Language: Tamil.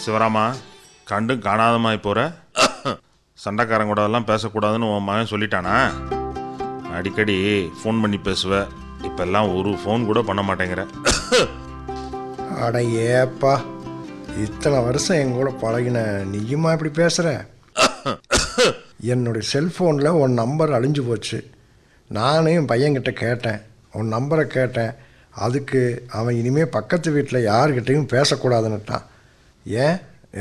சிவராமா கண்டும் காணாதமாய் போற சண்டைக்காரன் கூட எல்லாம் பேசக்கூடாதுன்னு உன் மகன் சொல்லிட்டானா அடிக்கடி ஃபோன் பண்ணி பேசுவ இப்பெல்லாம் ஒரு ஃபோன் கூட பண்ண மாட்டேங்கிற அட ஏப்பா இத்தனை வருஷம் என் கூட பழகின நீயுமா இப்படி பேசுகிற என்னுடைய செல்ஃபோனில் உன் நம்பர் அழிஞ்சு போச்சு நானும் என் பையன்கிட்ட கேட்டேன் உன் நம்பரை கேட்டேன் அதுக்கு அவன் இனிமேல் பக்கத்து வீட்டில் யார்கிட்டையும் பேசக்கூடாதுன்னுட்டான் ஏன்